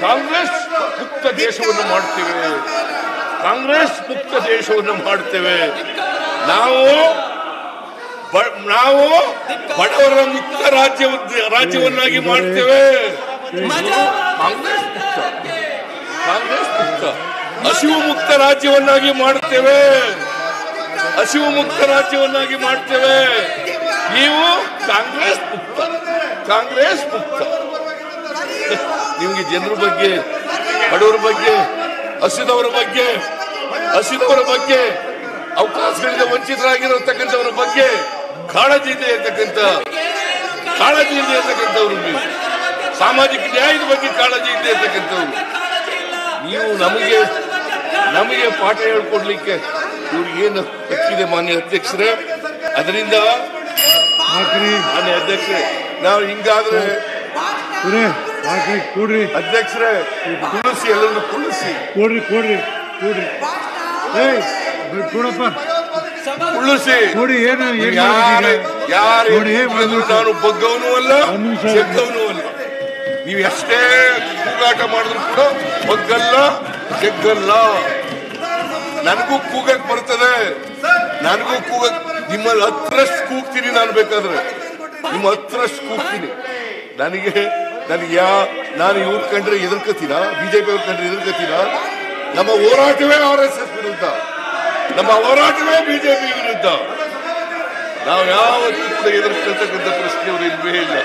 ಕಾಂಗ್ರೆಸ್ ಮುಕ್ತ ದೇಶವನ್ನು ಮಾಡ್ತೇವೆ ಕಾಂಗ್ರೆಸ್ ಮುಕ್ತ ದೇಶವನ್ನು ಮಾಡ್ತೇವೆ ನಾವು ಬ- ನಾವು ಬಡವರ ಮುಕ್ತ ರಾಜ್ಯ ರಾಜ್ಯವನ್ನಾಗಿ ಮಾಡ್ತೇವೆ ಕಾಂಗ್ರೆಸ್ ಮುಕ್ತ ಕಾಂಗ್ರೆಸ್ ಮುಕ್ತ ಹಸಿವು ಮುಕ್ತ ರಾಜ್ಯವನ್ನಾಗಿ ಮಾಡ್ತೇವೆ ಹಸಿವು ಮುಕ್ತ ರಾಜ್ಯವನ್ನಾಗಿ ಮಾಡ್ತೇವೆ ನೀವು ಕಾಂಗ್ರೆಸ್ ಮುಕ್ತ ಕಾಂಗ್ರೆಸ್ ಮುಕ್ತ ನಿಮಗೆ ಜನರ ಬಗ್ಗೆ ಬಡವರ ಬಗ್ಗೆ ಹಸಿದವರ ಬಗ್ಗೆ ಹಸಿದವರ ಬಗ್ಗೆ ಅವಕಾಶಗಳಿಂದ ವಂಚಿತರಾಗಿರತಕ್ಕಂಥವರ ಬಗ್ಗೆ ಕಾಳಜಿ ಇದೆ ಅಂತಕ್ಕಂಥ ಕಾಳಜಿ ಇದೆ ಅಂತಕ್ಕಂಥವ್ರು ನೀವು ಸಾಮಾಜಿಕ ನ್ಯಾಯದ ಬಗ್ಗೆ ಕಾಳಜಿ ಇದೆ ಅಂತಕ್ಕಂಥವ್ರು ನೀವು ನಮಗೆ ನಮಗೆ ಪಾಠ ಹೇಳ್ಕೊಡ್ಲಿಕ್ಕೆ ಇವ್ರಿಗೇನು ಹಕ್ಕಿದೆ ಮಾನ್ಯ ಅಧ್ಯಕ್ಷರೇ ಅದರಿಂದ ಹಾಕ್ರಿ ಮಾನ್ಯ ಅಧ್ಯಕ್ಷರೇ ನಾವು ಹಿಂಗಾದ್ರೆ ಕುರೇ ಹಾಕ್ರಿ ಕೂಡ್ರಿ ಅಧ್ಯಕ್ಷರೇ ಕುಳಿಸಿ ಎಲ್ಲರನ್ನು ಕುಳಿಸಿ ಕೂಡ್ರಿ ಕೂಡ್ರಿ ಕೂಡ್ರಿ ಏಯ್ ಬ- ಕೂಡಪ್ಪ ಕುಳಿಸಿ ಕೂಡಿ ಏನು ಏನ್ ಯಾರು ಮಾಡ್ತಿದ್ದೀರಾ? ಯಾರು ನೋಡಿ, ಒಂದ್ ಹೇಳಿದ್ರು ನಿಮಿಷ. ನಾನು ಬಗ್ಗವನು ಅಲ್ಲ ಒಂದ್ ನಿಮಿಷ. ಜಗ್ಗವನು ಅಲ್ಲ ನೀವು ಎಷ್ಟೇ ಕೂಗಾಟ ಮಾಡಿದ್ರು ಕೂಡ ಬಗ್ಗಲ್ಲ ಜಗ್ಗಲ್ಲ ನನಗೂ ಕೂಗಕ್ ಬರ್ತದೆ ನನಗೂ ಕೂಗಕ್ ನಿಮ್ಮಲ್ಲಿ ಹತ್ರಷ್ಟು ಕೂಗ್ತೀನಿ ನಾನು ಬೇಕಾದ್ರೆ ನಿಮ್ಮ ಹತ್ರಷ್ಟು ಕೂಗ್ತೀನಿ ನನಗೆ ನನಗೆ ಯಾ ನಾನು ಇವ್ರ ಕಂಡ್ರೆ ಎದುರ್ಕತೀನ ಬಿಜೆಪಿ ಅವ್ರ ಕಂಡ್ರೆ ಎದುರ್ಕತೀನ ನಮ್ಮ ಹೋರಾಟವೇ ಆರ್ ಎಸ್ ಎಸ್ ವಿರುದ್ಧ ನಮ್ಮ ಹೋರಾಟವೇ ಬಿಜೆಪಿ ವಿರುದ್ಧ ನಾವು ಯಾವತ್ತೂ ಕೂಡ ಎದುರ್ಕೊಳ್ತಕ್ಕಂಥ ಪ್ರಶ್ನೆಯವರು ಇಲ್ವೇ ಇಲ್ಲ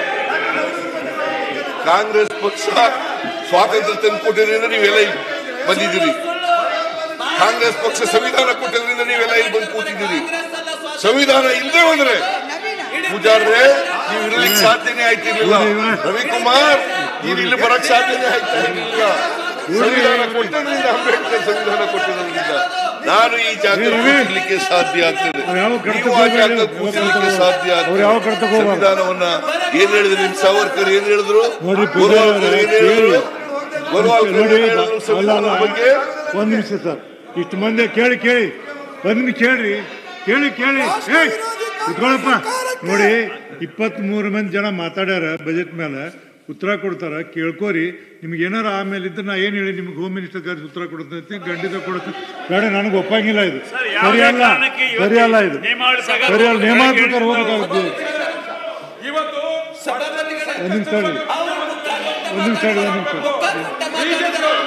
ಕಾಂಗ್ರೆಸ್ ಪಕ್ಷ ಸ್ವಾತಂತ್ರ್ಯ ತಂದು ಕೊಟ್ಟಿದ್ರಿಂದ ನೀವೆಲ್ಲ ಇಲ್ಲಿ ಬಂದಿದ್ದೀರಿ ಕಾಂಗ್ರೆಸ್ ಪಕ್ಷ ಸಂವಿಧಾನ ಕೊಟ್ಟಿದ್ರಿಂದ ನೀವೆಲ್ಲ ಇಲ್ಲಿ ಬಂದು ಕೂತಿದ್ದೀರಿ ಸಂವಿಧಾನ ಇಲ್ಲದೆ ಹೋದ್ರೆ ಪೂಜಾರ್ರೆ ನೀವು ಇರ್ಲಿಕ್ಕೆ ಸಾಧ್ಯನೇ ಆಯ್ತಿರ್ಲಿಲ್ಲ ರವಿಕುಮಾರ್ ನೀವು ಇಲ್ಲಿ ಬರಕ್ ಸಾಧ್ಯನೇ ಆಯ್ತಾ ಇರ್ಲಿಲ್ಲ ಸಂವಿಧಾನ ಕೊಟ್ಟದ್ರಿಂದ ಅಂಬೇಡ್ಕರ್ ಸಂವಿಧಾನ ಕೊಟ್ಟಿರೋದ್ರಿಂದ ನಾನು ಈ ಜಾಗ ಏ ರವಿ. ಕೂತಿರ್ಲಿಕ್ಕೆ ಸಾಧ್ಯ ಆಗ್ತದೆ ಅವ್ರು ಯಾವ ಕಡೆ ನೀವು ಆ ಜಾಗ ತಗೋಬಾರ್ದು, ಕೂತಿರ್ಲಿಕ್ಕೆ ಸಾಧ್ಯ ಅವ್ರು ಯಾವ ಕಡೆ ಆಗ್ತದೆ ತಗೋಬಾರ್ದು. ಸಂವಿಧಾನವನ್ನ ಏನ್ ಹೇಳಿದ್ರು ನಿಮ್ ಸಾವರ್ಕರ್ ಏನ್ ಹೇಳಿದ್ರು ನೋಡಿ, ಪೂಜಾರಿ ಗೋರ್ವಾಲ್ಕರ್ ಏನ್ ಅವರೇ, ಹೇಳಿದ್ರು ಗೋರ್ವಾಲ್ಕರ್ ನೋಡಿ ಏನ್ ಹೇಳಿದ್ರು ಅಲ್ಲ ಅಲ್ಲ ಸಂವಿಧಾನದ ಬಗ್ಗೆ ಒಂದ್ ನಿಮಿಷ ಸರ್ ಇಷ್ಟು ಮಂದಿ ಕೇಳಿ ಕೇಳಿ ಒಂದ್ ನಿಮಿಷ ಕೇಳ್ರಿ ಕೇಳಿ ಕೇಳಿ ಏಯ್ ಕುತ್ಕೊಳಪ್ಪ ನೋಡಿ ಇಪ್ಪತ್ತ್ ಮೂರು ಮಂದಿ ಜನ ಮಾತಾಡ್ಯಾರ ಬಜೆಟ್ ಮೇಲೆ ಉತ್ತರ ಕೊಡ್ತಾರ ಕೇಳ್ಕೋರಿ ನಿಮ್ಗೆ ಏನಾರ ಆಮೇಲೆ ಇದ್ರೆ ನಾ ಏನ್ ಹೇಳಿ ನಿಮ್ಗೆ ಹೋಮ್ ಮಿನಿಸ್ಟರ್ ಕರೆಸಿ ಉತ್ತರ ಕೊಡ್ತೈತಿ ಖಂಡಿತ ಕೊಡ್ತೀನಿ ಬೇಡ ನನಗೆ ಒಪ್ಪಂಗಿಲ್ಲ ಇದು ಸರಿ ಅಲ್ಲ ಸರಿ ಅಲ್ಲ ಇದು ಸರಿ ಅಲ್ಲ ನೇಮಾಂತರ ಪ್ರಕಾರ ಹೋಗ್ಬೇಕಾಗುತ್ತೆ ಇವತ್ತು ಒಂದ್ ನಿಮಿಷ ಹೇಳಿ ಒಂದ್ ನಿಮಿಷ ಹೇಳಿ ಒಂದ್ ನಿಮಿಷ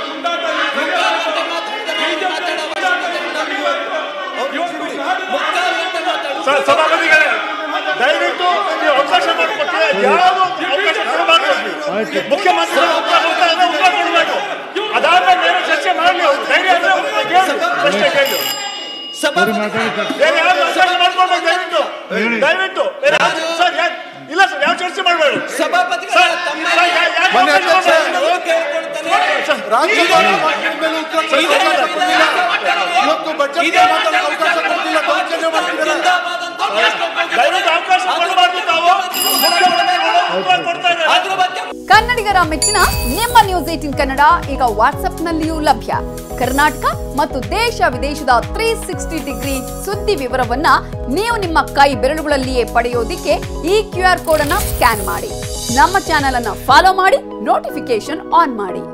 ಸ- ಸಭಾಪತಿಗಳೇ ದಯವಿಟ್ಟು ನೀವು ಅವಕಾಶ ಮಾಡಿಕೊಟ್ರೆ ಯಾವುದು ಅವಕಾಶ ಕೊಡಬಾರ್ದು ಆಯ್ತು ಮುಖ್ಯಮಂತ್ರಿ ಉತ್ತರ ಕೊಡ್ತಾ ಇದ್ರೆ ಉತ್ತರ ಕೊಡಬೇಕು ಅದಾದ್ಮೇಲೆ ಬೇರೆ ಚರ್ಚೆ ಮಾಡಲಿ ಅವರು ಧೈರ್ಯ ಅಂದ್ರೆ ಅವ್ರನ್ನ ಕೇಳಿ ಪ್ರಶ್ನೆ ಕೇಳಿ ಸರಿ ಮಾತಾಡಿ ಸರ್ ಬೇರೆ ಯಾರು ಅವಕಾಶ ಮಾಡ್ಕೊಡ್ಬೇಕು ದಯವಿಟ್ಟು ಹೇಳಿ. ದಯವಿಟ್ಟು ಬೇರೆ ಯಾರು- ಸರ್ ಯಾ- ಇಲ್ಲ ಸರ್ ಯಾವ ಚರ್ಚೆ ಮಾಡಬೇಡಿ ಸಭಾಪತಿಗಳ ಸರ್ ತಮ್ಮ ಸರ್, ಯಾ- ಯಾಕೆ ಮೊನ್ನೆ ಅವಕಾಶ ಅಧ್ಯಕ್ಷ- ಮಾಡ್ಬೇಡಿ? ಕೇಳ್ಕೊಳ್ತಾನೆ. ರಾಜ್ಯಪಾಲ ಮಾತಿನ ಮೇಲೆ ಉತ್ತರ ಕೊಡ್ಲಿಕ್ಕೆ ಅವಕಾಶ ಕೊಡ್ಲಿಲ್ಲ. ಇವತ್ತು ಬಜೆಟ್ ಇದೇ ಮಾತಾಡಲು ಅವಕಾಶ ಕೊಡ್ಲಿಲ್ಲ ದೌರ್ಜನ್ಯ ಮಾಡ್ತಿದ್ದಾರೆ ಜಿಂದಾಬಾದ್ ಅಂತ ಕೇಳ್ಕೊಳ್ಬೇಕು. ದಯವಿಟ್ಟು ಅವಕಾಶ ಕೊಡಬಾರ್ದು ತಾವು ಮುಖ್ಯಮಂತ್ರಿಗಳು ಉತ್ತರ ಕೊಡ್ತಾ ಇದ್ದಾರೆ ಅದ್ರ ಬಗ್ಗೆ ಕನ್ನಡಿಗರ ಮೆಚ್ಚಿನ ನಿಮ್ಮ ನ್ಯೂಸ್ ಏಟಿನ್ ಕನ್ನಡ ಈಗ ವಾಟ್ಸ್ಆಪ್ನಲ್ಲಿಯೂ ಲಭ್ಯ ಕರ್ನಾಟಕ ಮತ್ತು ದೇಶ ವಿದೇಶದ ತ್ರೀ ಸಿಕ್ಸ್ಟಿ ಡಿಗ್ರಿ ಸುದ್ದಿ ವಿವರವನ್ನ ನೀವು ನಿಮ್ಮ ಕೈ ಬೆರಳುಗಳಲ್ಲಿಯೇ ಪಡೆಯೋದಿಕ್ಕೆ ಈ ಕ್ಯೂ ಆರ್ ಕೋಡ್ ಅನ್ನ ಸ್ಕ್ಯಾನ್ ಮಾಡಿ ನಮ್ಮ ಚಾನೆಲ್ ಅನ್ನ ಫಾಲೋ ಮಾಡಿ ನೋಟಿಫಿಕೇಶನ್ ಆನ್ ಮಾಡಿ